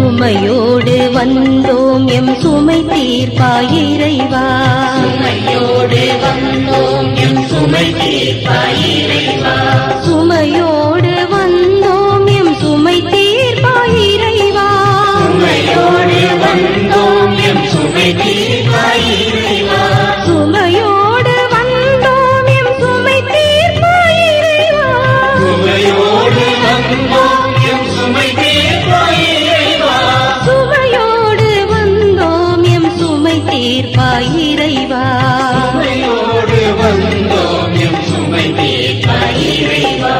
சுமையோடு வந்தோம் எம் சுமை தீர்ப்பாய் இறைவா சுமையோடு வந்தோம் எம் சுமை தீர்ப்பாய் இறைவா சுமையோடு வந்தோம் எம் சுமை தீர்ப்பாய் இறைவா சுமையோடு வந்தோம் எம் சுமை தீர்ப்பாய் இறைவா சுமையோடு வந்தோம் எம் சுமை தீர்ப்பாய் இறைவா சுமையோடு வந்தோம் எம் சுமை தீர்ப்பாய் இறைவா சுமையோடு வந்தோம் எம் சுமை தீர்ப்பாய் இறைவா சுமையோடு வந்தோம் எம் சுமை தீர்ப்பாய் இறைவா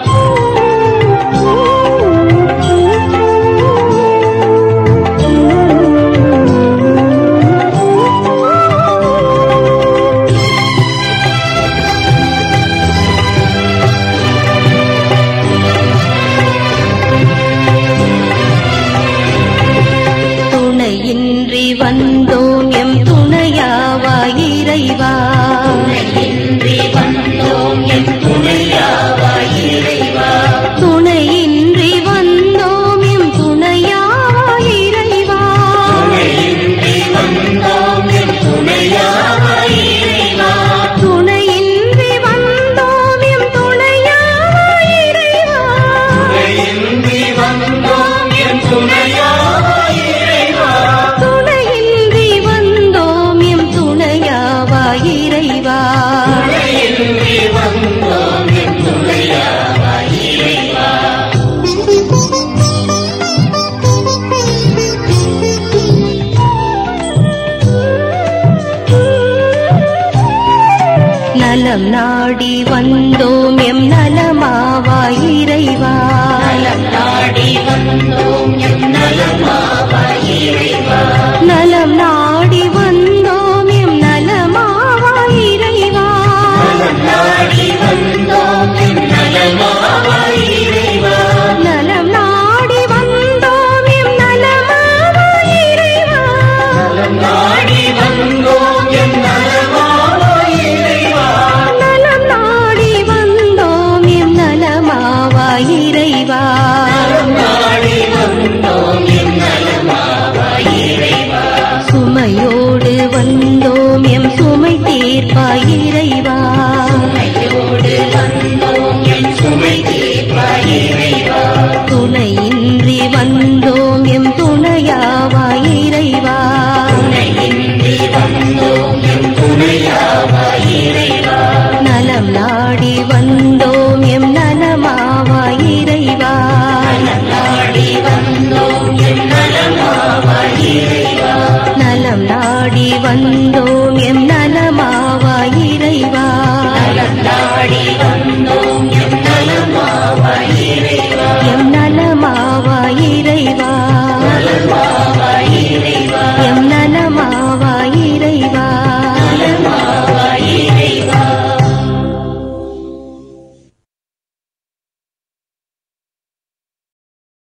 துணையின்றி வந்தோம் எம் துணையாவாய் இறைவா இன்றி வந்தோம் எம் துணையாவாய் இறைவா துணையின்றி வந்தோம் எம் துணையாவாய் இறைவா இன்றி வந்தோம் எம் துணையாவாய் இறைவா துணையின்றி வந்தோம் எம் துணையாவாய் இறைவா இன்றி வந்தோம் எம் துணையாவாய் இறைவா துணையின்றி வந்தோம் எம் துணையாவாய் இறைவா இன்றி வந்தோம் எம் துணையாவாய் இறைவா நலம் நாடி வந்தோம் எம்